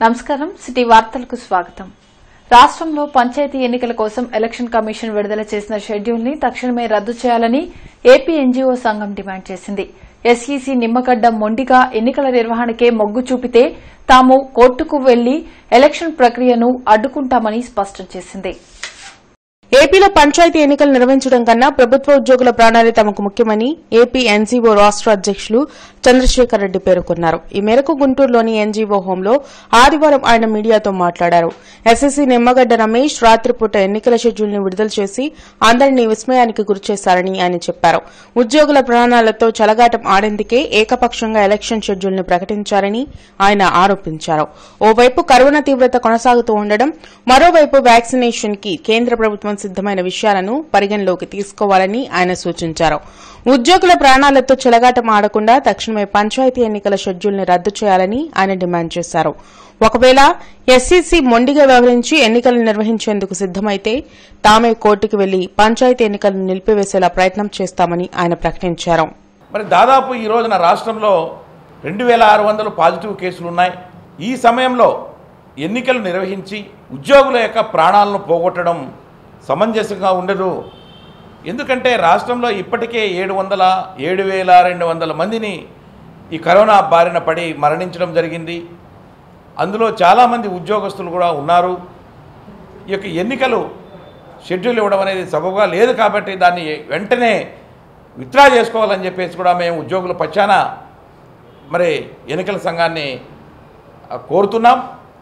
నమస్కారం సిటీ వార్తలకు స్వాగతం రాష్ట్రంలో పంచాయతీ ఎన్నికల కోసం ఎలక్షన్ కమిషన్ విడుదల చేసిన షెడ్యూల్ ని తక్షణమే రద్దు చేయాలని ఏపీ ఎన్జీఓ సంఘం డిమాండ్ చేసింది ఎస్ఈసీ నిమ్మగడ్డ మొండిగా ఎన్నికల నిర్వహణకే మొగ్గు చూపితే తాము కోర్టుకు వెళ్లి ఎలక్షన్ ప్రక్రియను అడ్డుకుంటామని స్పష్టం చేసింది ఏపీలో పంచాయతీ ఎన్నికలు నిర్వహించడం కన్నా ప్రభుత్వ ఉద్యోగుల ప్రాణాలే తమకు ముఖ్యమని ఏపీ ఎన్జీఓ రాష్ట అధ్యకులు చంద్రశేఖర్ రెడ్డి పేర్కొన్నారు ఈ మేరకు గుంటూరులోని ఎన్జీఓ హోంలో ఆదివారం ఆయన మీడియాతో మాట్లాడారు ఎస్ఎస్సీ నిమ్మగడ్డ రమేష్ రాత్రిపూట ఎన్నికల షెడ్యూల్ ని విడుదల చేసి అందరినీ విస్మయానికి గురిచేశారని ఆయన చెప్పారు ఉద్యోగుల ప్రాణాలతో చలగాటం ఆడేందుకే ఏకపక్షంగా ఎలక్షన్ షెడ్యూల్ ని ప్రకటించారని ఆయన ఆరోపించారు ఓవైపు కరోనా తీవ్రత కొనసాగుతూ ఉండడం మరోవైపు వ్యాక్సినేషన్ కి కేంద్ర ప్రభుత్వం సిద్దమైన విషయాలను పరిగణలోకి తీసుకోవాలని ఆయన సూచించారు ఉద్యోగుల ప్రాణాలతో చెలగాటం ఆడకుండా తక్షణమే పంచాయతీ ఎన్నికల షెడ్యూల్ ని రద్దు చేయాలని ఆయన డిమాండ్ చేశారు ఒకవేళ ఎస్సీసీ మొండిగా వ్యవహరించి ఎన్నికలు నిర్వహించేందుకు సిద్దమైతే తామే కోర్టుకు వెళ్లి పంచాయతీ ఎన్నికలను నిలిపివేసేలా ప్రయత్నం చేస్తామని ఆయన ప్రకటించారు మరి దాదాపు ఈ రోజున రాష్ట్రంలో రెండు వేల ఆరు వందలు పాజిటివ్ కేసులు ఉన్నాయి ఈ సమయంలో ఎన్నికలు నిర్వహించి ఉద్యోగుల యొక్క ప్రాణాలను పోగొట్టడం సమంజసంగా ఉండదు ఎందుకంటే రాష్ట్రంలో ఇప్పటికే ఏడు వందల ఏడు వేల రెండు వందల మందిని ఈ కరోనా బారిన పడి మరణించడం జరిగింది అందులో చాలామంది ఉద్యోగస్తులు కూడా ఉన్నారు ఈ యొక్క ఎన్నికలు షెడ్యూల్ ఇవ్వడం అనేది సబబుగా లేదు కాబట్టి దాన్ని వెంటనే విత్డ్రా చేసుకోవాలని చెప్పేసి కూడా మేము ఉద్యోగుల పక్షాన మరి ఎన్నికల సంఘాన్ని ఆ, కోరుతున్నాం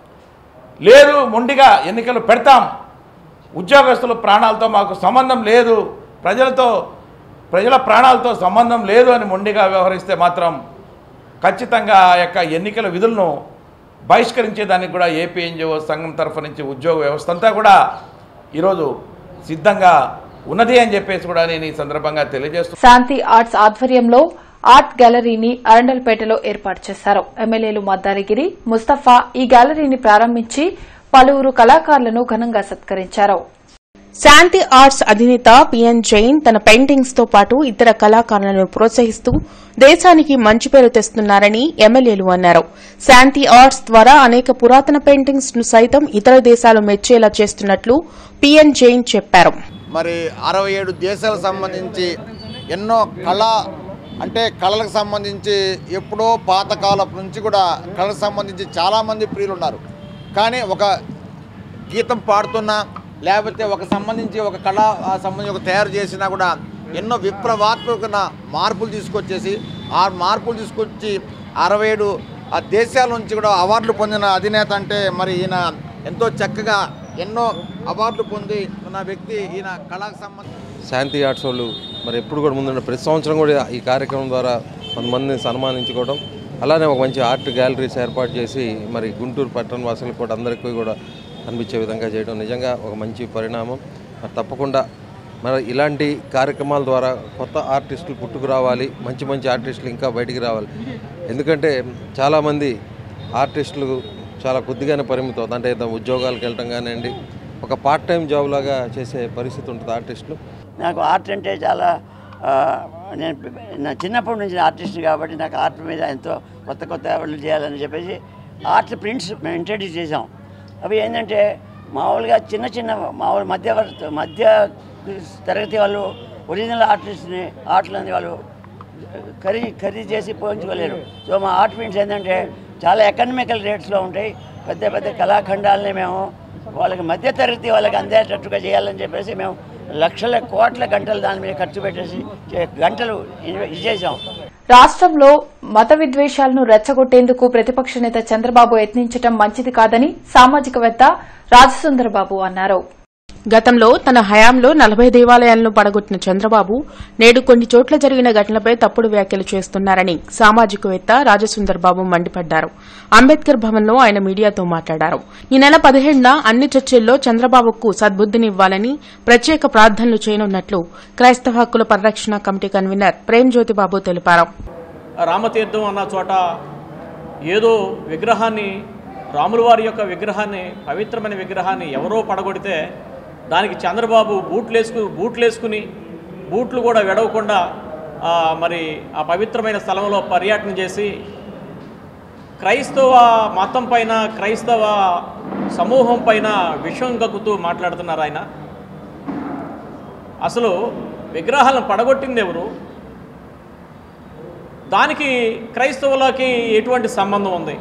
లేదు మొండిగా ఎన్నికలు పెడతాం ఉద్యోగస్తుల ప్రాణాలతో మాకు సంబంధం లేదు ప్రజలతో ప్రజల ప్రాణాలతో సంబంధం లేదు అని మొండిగా వ్యవహరిస్తే మాత్రం ఖచ్చితంగా ఆ యొక్క ఎన్నికల విధులను బహిష్కరించేదానికి కూడా ఏపీ ఎన్జిఓ సంఘం తరఫు నుంచి ఉద్యోగ వ్యవస్థ అంతా కూడా ఈరోజు సిద్ధంగా ఉన్నది అని చెప్పేసి కూడా నేను ఈ సందర్భంగా తెలియజేస్తున్నాను శాంతి ఆర్ట్స్ ఆధ్వర్యంలో ఆర్ట్ గ్యాలరీని అరండల్పేటలో ఏర్పాటు చేశారు ఎమ్మెల్యేలు మద్దారిగిరి ముస్తఫా ఈ గ్యాలరీని ప్రారంభించి పలువురు కళాకారులను ఘనంగా సత్కరించారు శాంతి ఆర్ట్స్ అధినేత పిఎన్ జైన్ తన పెయింటింగ్స్ తో పాటు ఇతర కళాకారులను ప్రోత్సహిస్తూ దేశానికి మంచి పేరు తెస్తున్నారని ఎమ్మెల్యేలు అన్నారు శాంతి ఆర్ట్స్ ద్వారా అనేక పురాతన పెయింటింగ్స్ ను సైతం ఇతర దేశాలు మెచ్చేలా చేస్తున్నట్లు పిఎన్ జైన్ చెప్పారు మరి అరవై ఏడు దేశాలకు సంబంధించి ఎన్నో కళ అంటే కళలకు సంబంధించి ఎప్పుడో పాతకాలపు నుంచి కూడా కళకు సంబంధించి చాలామంది ప్రియులు ఉన్నారు కానీ ఒక గీతం పాడుతున్నా లేకపోతే ఒక సంబంధించి ఒక కళ ఆ సంబంధించి ఒక తయారు చేసినా కూడా ఎన్నో విప్లవాత్మక మార్పులు తీసుకొచ్చేసి ఆ మార్పులు తీసుకొచ్చి అరవై ఏడు ఆ దేశాల నుంచి కూడా అవార్డులు పొందిన అధినేత అంటే మరి ఈయన ఎంతో చక్కగా ఎన్నో అవార్డులు పొంది ఉన్న వ్యక్తి ఈయన కళకు సంబంధించి శాంతి ఆర్ట్స్ వాళ్ళు మరి ఎప్పుడు కూడా ముందున్న ప్రతి సంవత్సరం కూడా ఈ కార్యక్రమం ద్వారా కొంతమందిని సన్మానించుకోవడం అలానే ఒక మంచి ఆర్ట్ గ్యాలరీస్ ఏర్పాటు చేసి మరి గుంటూరు పట్టణ వాసులకు కూడా అందరికీ కూడా అనిపించే విధంగా చేయడం నిజంగా ఒక మంచి పరిణామం మరి తప్పకుండా మరి ఇలాంటి కార్యక్రమాల ద్వారా కొత్త ఆర్టిస్టులు పుట్టుకు రావాలి మంచి మంచి ఆర్టిస్టులు ఇంకా బయటికి రావాలి ఎందుకంటే చాలామంది ఆర్టిస్టులు చాలా కొద్దిగానే పరిమితం అవుతుంది. అంటే ఏదో ఉద్యోగాలకు వెళ్ళటం కానివ్వండి ఒక పార్ట్ టైం జాబ్ లాగా చేసే పరిస్థితి ఉంటుంది ఆర్టిస్టులు నాకు ఆర్ట్ అంటే చాలా ఆ, నేను నా చిన్నప్పటి నుంచి ఆర్టిస్ట్ కాబట్టి నాకు ఆర్ట్ మీద ఎంతో కొత్త కొత్త వాళ్ళు చేయాలని చెప్పేసి ఆర్ట్ ప్రింట్స్ మేము ఇంట్రడ్యూస్ చేసాం అవి ఏంటంటే మామూలుగా చిన్న చిన్న మామూలు మధ్య మధ్య తరగతి వాళ్ళు ఒరిజినల్ ఆర్టిస్ట్ని ఆర్ట్లని వాళ్ళు ఖరీ ఖరీదు చేసి పోయించుకోలేరు సో మా ఆర్ట్ ప్రింట్స్ ఏంటంటే చాలా ఎకనామికల్ రేట్స్లో ఉంటాయి పెద్ద పెద్ద కళాఖండాలని మేము వాళ్ళకి మధ్య తరగతి వాళ్ళకి అందేటట్టుగా చేయాలని చెప్పేసి మేము లక్షల కోట్ల గంటలు దాని మీద ఖర్చు పెట్టేసి చే- గంటలు ఇన్వె- ఇది చేసాం రాష్ట్రంలో మత విద్వేషాలను రెచ్చగొట్టేందుకు ప్రతిపక్ష నేత చంద్రబాబు యత్నించడం మంచిది కాదని సామాజికవేత్త రాజసుందరబాబు అన్నారు గతంలో తన హయాంలో నలభై దేవాలయాలను పడగొట్టిన చంద్రబాబు నేడు కొన్ని చోట్ల జరిగిన ఘటనలపై తప్పుడు వ్యాఖ్యలు చేస్తున్నారని సామాజికవేత్త రాజసుందర్ బాబు మండిపడ్డారు అంబేద్కర్ భవన్లో ఆయన మీడియాతో మాట్లాడారు ఈ నెల పదిహేడున అన్ని చర్చిల్లో చంద్రబాబుకు సద్బుద్దినివ్వాలని ప్రత్యేక ప్రార్థనలు చేయనున్నట్లు క్రైస్తవ హక్కుల పరిరక్షణ కమిటీ కన్వీనర్ ప్రేమ్ జ్యోతిబాబు తెలిపారు రామతీర్థం అన్న చోట ఏదో విగ్రహాన్ని రాముల వారి యొక్క విగ్రహాన్ని పవిత్రమైన విగ్రహాన్ని ఎవరో పడగొడితే దానికి చంద్రబాబు బూట్లు వేసుకు బూట్లు వేసుకుని బూట్లు కూడా విడవకుండా ఆ, మరి ఆ పవిత్రమైన స్థలంలో పర్యటన చేసి క్రైస్తవ మతం పైన క్రైస్తవ సమూహం పైన విషం కక్కుతూ మాట్లాడుతున్నారు ఆయన అసలు విగ్రహాలను పడగొట్టింది ఎవరు దానికి క్రైస్తవులకి ఎటువంటి సంబంధం ఉంది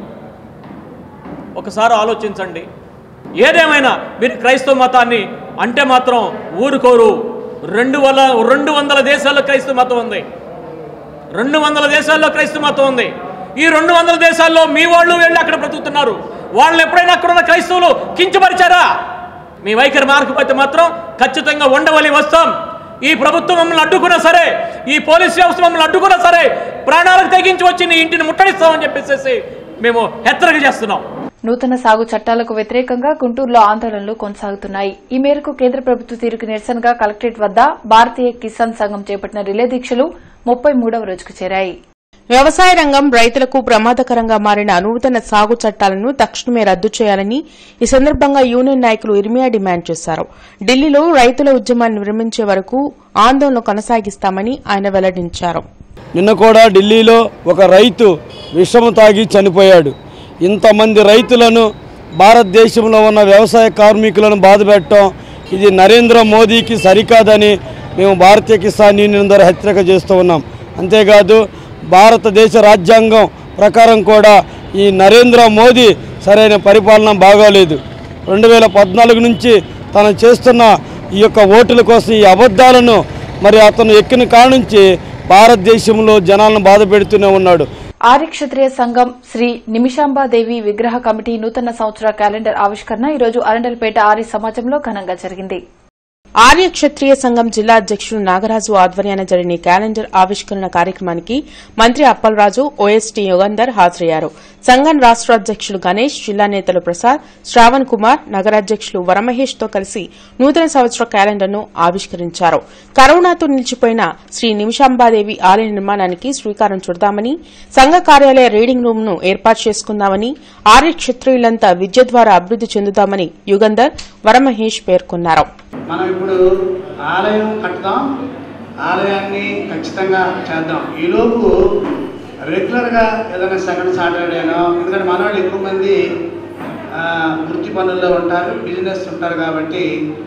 ఒకసారి ఆలోచించండి ఏదేమైనా మీరు క్రైస్తవ మతాన్ని అంటే మాత్రం ఊరుకోరు రెండు వందల రెండు వందల దేశాల్లో క్రైస్తవ మతం ఉంది రెండు వందల దేశాల్లో క్రైస్తవ మతం ఉంది ఈ రెండు వందల దేశాల్లో మీ వాళ్ళు వెళ్ళి అక్కడ బ్రతుకుతున్నారు వాళ్ళు ఎప్పుడైనా అక్కడ ఉన్న క్రైస్తవులు కించపరిచారా మీ వైఖరి మార్కపోతే మాత్రం ఖచ్చితంగా ఉండవలి వస్తాం ఈ ప్రభుత్వం మమ్మల్ని అడ్డుకున్నా సరే ఈ పోలీస్ వ్యవస్థ మమ్మల్ని అడ్డుకున్నా సరే ప్రాణాలకు తెగించి వచ్చి నీ ఇంటిని ముట్టడిస్తామని చెప్పేసి మేము హెచ్చరిక చేస్తున్నాం నూతన సాగు చట్టాలకు వ్యతిరేకంగా గుంటూరులో ఆందోళనలు కొనసాగుతున్నాయి ఈ మేరకు కేంద్ర ప్రభుత్వ తీరుకు నిరసనగా కలెక్టరేట్ వద్ద భారతీయ కిసాన్ సంఘం చేపట్టిన రిలే దీక్షలు ముప్పై మూడవ రోజుకు చేరాయి వ్యవసాయ రంగం రైతులకు ప్రమాదకరంగా మారిన నూతన సాగు చట్టాలను తక్షణమే రద్దు చేయాలని ఈ సందర్భంగా యూనియన్ నాయకులు ఇర్మియా డిమాండ్ చేశారు ఢిల్లీలో రైతుల ఉద్యమాన్ని విరమించే వరకు ఆందోళన కొనసాగిస్తామని ఆయన వెల్లడించారు నిన్న కూడా ఢిల్లీలో ఒక రైతు విషము తాగి చనిపోయాడు ఇంతమంది రైతులను భారతదేశంలో ఉన్న వ్యవసాయ కార్మికులను బాధపెట్టడం ఇది నరేంద్ర మోదీకి సరికాదని మేము భారతీయ కిసాన్ యూనియన్ ద్వారా హెచ్చరిక చేస్తూ ఉన్నాం అంతేకాదు భారతదేశ రాజ్యాంగం ప్రకారం కూడా ఈ నరేంద్ర మోదీ సరైన పరిపాలన బాగోలేదు రెండు వేల పద్నాలుగు నుంచి తను చేస్తున్న ఈ యొక్క ఓటుల కోసం ఈ అబద్ధాలను మరి అతను ఎక్కిన కానుంచి భారతదేశంలో జనాలను బాధ పెడుతూనే ఉన్నాడు ఆర్య క్షత్రియ సంఘం శ్రీ నిమిషాంబాదేవి విగ్రహ కమిటీ నూతన సంవత్సర క్యాలెండర్ ఆవిష్కరణ ఈరోజు అరండల్పేట ఆర్య సమాజంలో ఘనంగా జరిగింది ఆర్య క్షత్రియ సంఘం జిల్లా అధ్యక్షుడు నాగరాజు ఆధ్వర్యాన జరిగిన ఈ క్యాలెండర్ ఆవిష్కరణ కార్యక్రమానికి మంత్రి అప్పలరాజు ఓఎస్టీ యుగంధర్ హాజరయ్యారు సంఘం రాష్ట అధ్యక్షుడు గణేష్ జిల్లా నేతలు ప్రసాద్ శ్రావణ్ కుమార్ నగరాధ్యక్షులు వరమహేష్ తో కలిసి నూతన సంవత్సర క్యాలెండర్ను ఆవిష్కరించారు కరోనాతో నిలిచిపోయిన శ్రీ నిమిషాంబాదేవి ఆలయ నిర్మాణానికి శ్రీకారం చుడదామని సంఘ కార్యాలయ రీడింగ్ రూమ్ ను ఏర్పాటు చేసుకుందామని ఆర్య క్షత్రియులంతా విద్య ద్వారా అభివృద్ది చెందుతామని యుగంధర్ వరమహేష్ పేర్కొన్నారు మనం ఇప్పుడు ఆలయం కట్టుదాం ఆలయాన్ని ఖచ్చితంగా చేద్దాం ఈలోపు రెగ్యులర్గా ఏదైనా సెకండ్ సాటర్డేనో ఎందుకంటే మన వాళ్ళు ఎక్కువ మంది ఆ, వృత్తి పనుల్లో ఉంటారు బిజినెస్ ఉంటారు కాబట్టి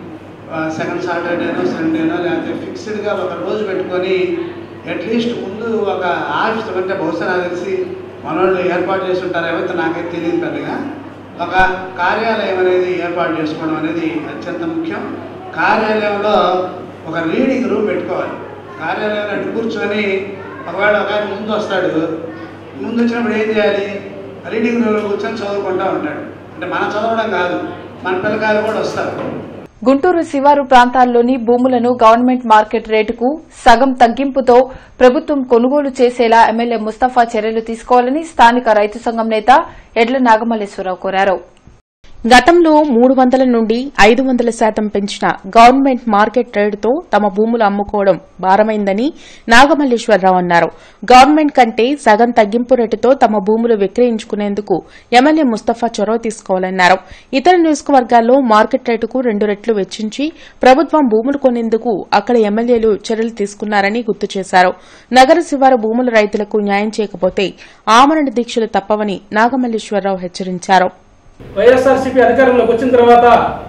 సెకండ్ సాటర్డేనో సండేనో లేకపోతే ఫిక్స్డ్గా ఒక రోజు పెట్టుకొని అట్లీస్ట్ ముందు ఒక ఆఫీస్ అంటే బహుశా నాకు తెలిసి మన వాళ్ళు ఏర్పాటు చేసి ఉంటారేమో అయితే నాకైతే తెలియదు పెద్దగా ఒక కార్యాలయం అనేది ఏర్పాటు చేసుకోవడం అనేది అత్యంత ముఖ్యం కార్యాలయంలో ఒక రీడింగ్ రూమ్ పెట్టుకోవాలి కార్యాలయంలో అటు కూర్చొని ఒకవేళ ఒక ఆయన ముందు వస్తాడు ముందు వచ్చినప్పుడు ఏం చేయాలి రీడింగ్ రూమ్లో కూర్చొని చదువుకుంటూ ఉంటాడు అంటే మనం చదవడం కాదు మన పిల్లకాయలు కూడా వస్తారు గుంటూరు శివారు ప్రాంతాల్లోని భూములను గవర్నమెంట్ మార్కెట్ రేటుకు సగం తగ్గింపుతో ప్రభుత్వం కొనుగోలు చేసేలా ఎమ్మెల్యే ముస్తఫా చర్యలు తీసుకోవాలని స్థానిక రైతు సంఘం నేత ఎడ్ల నాగమల్లేశ్వరరావు కోరారు గతంలో మూడు వందల నుండి ఐదు వందల శాతం పెంచిన గవర్నమెంట్ మార్కెట్ రేటుతో తమ భూములు అమ్ముకోవడం భారమైందని నాగమల్లేశ్వరరావు అన్నారు గవర్నమెంట్ కంటే సగం తగ్గింపు రేటుతో తమ భూములు విక్రయించుకునేందుకు ఎమ్మెల్యే ముస్తఫా చొరవ తీసుకోవాలన్నారు ఇతర నియోజకవర్గాల్లో మార్కెట్ రేటుకు రెండు రెట్లు వెచ్చించి ప్రభుత్వం భూములు కొనేందుకు అక్కడ ఎమ్మెల్యేలు చర్యలు తీసుకున్నారని గుర్తు చేశారు నగర శివారు భూముల రైతులకు న్యాయం చేయకపోతే ఆమరణ దీక్షలు తప్పవని నాగమల్లేశ్వరరావు హెచ్చరించారు వైఎస్ఆర్సీపీ అధికారంలోకి వచ్చిన తర్వాత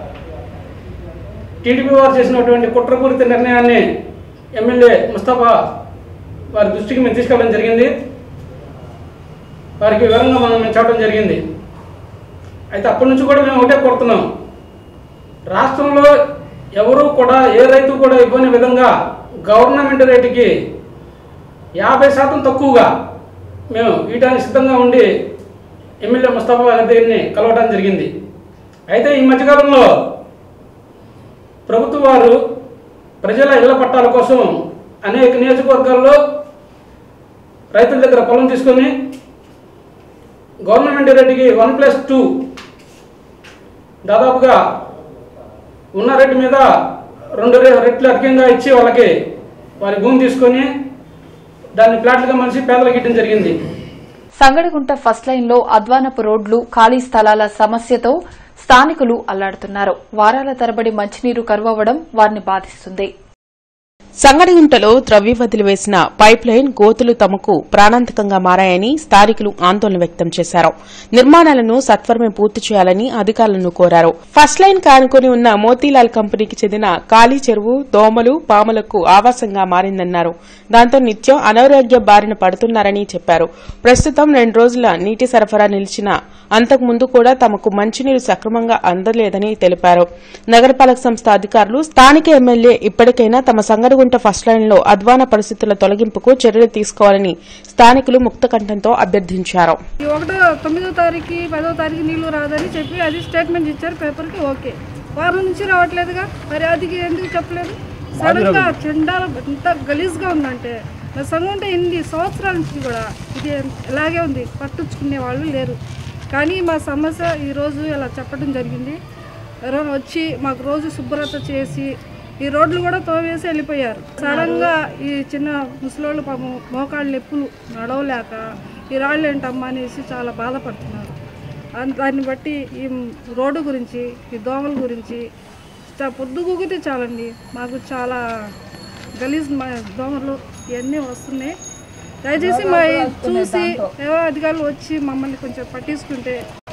టీడీపీ వారు చేసినటువంటి కుట్రపూరిత నిర్ణయాన్ని ఎమ్మెల్యే ముస్తఫా వారి దృష్టికి మేము తీసుకెళ్ళడం జరిగింది వారికి వివరంగా మనం మేము చెప్పడం జరిగింది అయితే అప్పటి నుంచి కూడా మేము ఒకటే కోరుతున్నాం రాష్ట్రంలో ఎవరు కూడా ఏ రైతు కూడా ఇవ్వని విధంగా గవర్నమెంట్ రేటుకి యాభై శాతం తక్కువగా మేము ఇవ్వడానికి సిద్ధంగా ఉండి ఎమ్మెల్యే ముస్తాఫా గారి దగ్గరిని కలవడం జరిగింది అయితే ఈ మధ్యకాలంలో ప్రభుత్వ వారు ప్రజల ఇళ్ల పట్టాల కోసం అనేక నియోజకవర్గాల్లో రైతుల దగ్గర పొలం తీసుకొని గవర్నమెంట్ రేటుకి వన్ ప్లస్ టూ దాదాపుగా ఉన్న రేటు మీద రెండు రే- రెట్లు అధికంగా ఇచ్చి వాళ్ళకి వారి భూమి తీసుకొని దాన్ని ప్లాట్లుగా మలిసి పేదలకు ఇవ్వడం జరిగింది సంగడిగుంట ఫస్ట్ లైన్ లో అద్వానపు రోడ్లు ఖాళీ స్థలాల సమస్యతో స్థానికులు అల్లాడుతున్నారు వారాల తరబడి మంచినీరు కరువవ్వడం వారిని బాధిస్తుంది సంగడిగుంటలో త్రవ్వి వదిలివేసిన పైప్ లైన్ గోతులు తమకు ప్రాణాంతకంగా మారాయని స్థానికులు ఆందోళన వ్యక్తం చేశారు నిర్మాణాలను సత్వరమే పూర్తి చేయాలని అధికారులను కోరారు ఫస్ట్ లైన్ కానుకొని ఉన్న మోతీలాల్ కంపెనీకి చెందిన ఖాళీ చెరువు దోమలు పాములకు ఆవాసంగా మారిందన్నారు దాంతో నిత్యం అనారోగ్య బారిన పడుతున్నారని చెప్పారు ప్రస్తుతం రెండు రోజుల నీటి సరఫరా నిలిచిన అంతకుముందు కూడా తమకు మంచినీరు సక్రమంగా అందలేదని తెలిపారు నగరపాలక సంస్థ అధికారులు స్థానిక ఎమ్మెల్యే ఇప్పటికైనా తమ సంగడిగుంట ఫస్ట్ లైన్ లో అధ్వాన పరిస్థితుల తొలగింపుకు చర్యలు తీసుకోవాలని స్థానికులు ముక్తకంఠంతో అభ్యర్థించారు ఈ ఒకటో తొమ్మిదో తారీఖు పదో తారీఖు నీళ్లు రాదని చెప్పి అది స్టేట్మెంట్ ఇచ్చారు పేపర్కి ఓకే వారం నుంచి రావట్లేదుగా మరి అది ఎందుకు చెప్పలేదు సడన్ గా చెండాల ఎంత గలీజ్గా ఉందంటే మరి సంఘం అంటే ఎన్ని సంవత్సరాల నుంచి కూడా ఇది ఇలాగే ఉంది పట్టించుకునే వాళ్ళు లేరు కానీ మా సమస్య ఈరోజు ఇలా చెప్పడం జరిగింది ఎవరైనా వచ్చి మాకు రోజు శుభ్రత చేసి ఈ రోడ్లు కూడా తోవేసి వెళ్ళిపోయారు సడన్ గా ఈ చిన్న ముసలోళ్ళు పాపం మోకాళ్ళు నొప్పులు నడవలేక ఈ రాళ్ళు ఏంటమ్మా అనేసి చాలా బాధపడుతున్నారు అన్- దాన్ని బట్టి ఈ రోడ్డు గురించి ఈ దోమల గురించి చా- పొద్దు కూగితే చాలండి మాకు చాలా గలీజ్ మా దోమలు ఇవన్నీ వస్తున్నాయి దయచేసి మా చూసి ఏవో అధికారులు వచ్చి మమ్మల్ని కొంచెం పట్టించుకుంటే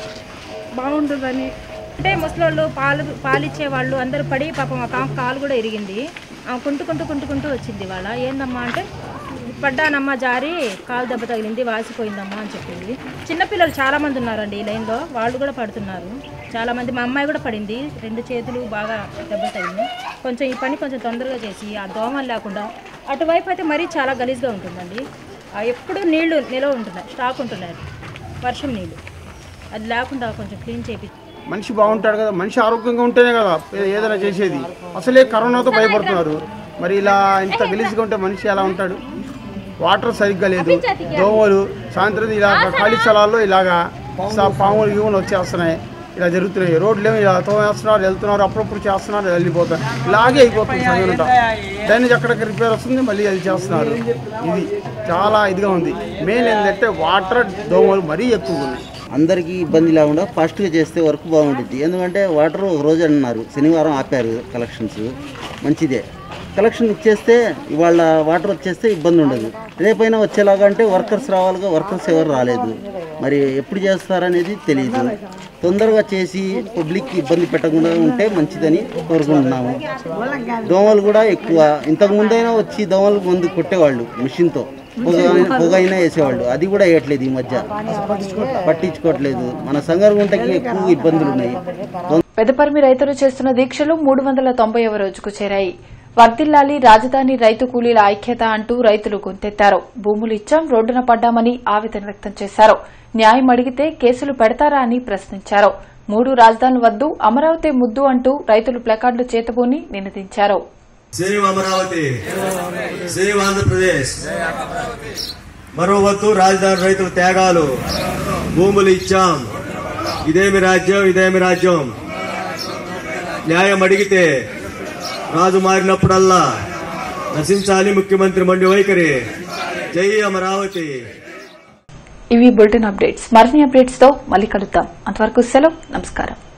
బాగుంటుందని అంటే ముసలోళ్ళు పాలు పాలిచ్చే వాళ్ళు అందరూ పడి పాపం ఒక ఆమె కాలు కూడా ఇరిగింది ఆమె కుంటుకుంటూ కుంటుకుంటూ వచ్చింది వాళ్ళ ఏందమ్మా అంటే పడ్డానమ్మా జారి కాలు దెబ్బ తగిలింది వాసిపోయిందమ్మా అని చెప్పింది చిన్నపిల్లలు చాలా మంది ఉన్నారండి ఈ లైన్లో వాళ్ళు కూడా పడుతున్నారు చాలా మంది మా అమ్మాయి కూడా పడింది రెండు చేతులు బాగా దెబ్బ తగిలింది కొంచెం ఈ పని కొంచెం తొందరగా చేసి ఆ దోమలు లేకుండా అటువైపు అయితే మరీ చాలా గలీజ్గా ఉంటుందండి ఆ ఎప్పుడు నీళ్లు నిలవ ఉంటున్నాయి స్టాక్ ఉంటున్నాయి వర్షం నీళ్ళు అది లేకుండా కొంచెం క్లీన్ చేపి మనిషి బాగుంటాడు కదా మనిషి ఆరోగ్యంగా ఉంటేనే కదా ఏ- ఏదైనా చేసేది అసలే కరోనాతో భయపడుతున్నారు మరి ఇలా ఇంత గలీజ్గా ఉంటే మనిషి ఎలా ఉంటాడు వాటర్ సరిగ్గా లేదు దోమలు సాయంత్రం ఇలా ఖాళీ స్థలాల్లో ఇలాగా సా- పాములు గీములు వచ్చేస్తున్నాయి ఇలా జరుగుతున్నాయి రోడ్లు ఏమో ఇలా తోమేస్తున్నారు వెళ్తున్నారు అప్పుడప్పుడు చేస్తున్నారు వెళ్ళిపోతారు ఇలాగే అయిపోతుంది సంగనంట డ్రైనేజ్ అక్కడికి రిపేర్ వస్తుంది మళ్ళీ అది చేస్తున్నారు ఇది చాలా ఇదిగా ఉంది మెయిన్ ఏంటంటే వాటర్ దోమలు మరీ ఎక్కువగా ఉన్నాయి అందరికీ ఇబ్బంది లేకుండా ఫాస్ట్గా చేస్తే వర్క్ బాగుంటుంది ఎందుకంటే వాటర్ ఒక రోజు అన్నారు శనివారం ఆపారు కలెక్షన్స్ మంచిదే కలెక్షన్ ఇచ్చేస్తే ఇవాళ వాటర్ వచ్చేస్తే ఇబ్బంది ఉండదు రేపైనా వచ్చేలాగా అంటే వర్కర్స్ రావాలిగా వర్కర్స్ ఎవరు రాలేదు మరి ఎప్పుడు చేస్తారనేది తెలియదు తొందరగా చేసి పబ్లిక్కి ఇబ్బంది పెట్టకుండా ఉంటే మంచిదని కోరుకుంటున్నాము దోమలు కూడా ఎక్కువ ఇంతకు ముందైనా వచ్చి దోమలు మందు కొట్టేవాళ్ళు మిషన్తో పొగ పొగ అయినా వేసేవాళ్ళు అది కూడా వేయట్లేదు ఈ మధ్య పట్టించుకోవట్లేదు మన సంగరుగుంటకి ఎక్కువ ఇబ్బందులు ఉన్నాయి పెదపర్మి రైతులు చేస్తున్న దీక్షలు మూడు వందల తొంభైవ రోజుకు చేరాయి వర్దిల్లాలి రాజధాని రైతు కూలీల ఐక్యత అంటూ రైతులు గొంతెత్తారు భూములు ఇచ్చాం రోడ్డున పడ్డామని ఆవేదన వ్యక్తం చేశారు న్యాయం అడిగితే కేసులు పెడతారా అని ప్రశ్నించారు మూడు రాజధానులు వద్దు అమరావతి ముద్దు అంటూ రైతులు ప్లకార్డులు చేతబూని నినదించారు సేవ్ అమరావతి సేవ్ ఆంధ్రప్రదేశ్ మరో వద్దు రాజధాని రైతుల త్యాగాలు భూములు ఇచ్చాం ఇదేమి రాజ్యం ఇదేమి రాజ్యం న్యాయం అడిగితే రాజు మారినప్పుడల్లా నశించాలి ముఖ్యమంత్రి మండి వైఖరి జై అమరావతి ఇవి బులెటిన్ అప్డేట్స్ మరిన్ని అప్డేట్స్ తో మళ్ళీ కలుద్దాం అంతవరకు సెలవు నమస్కారం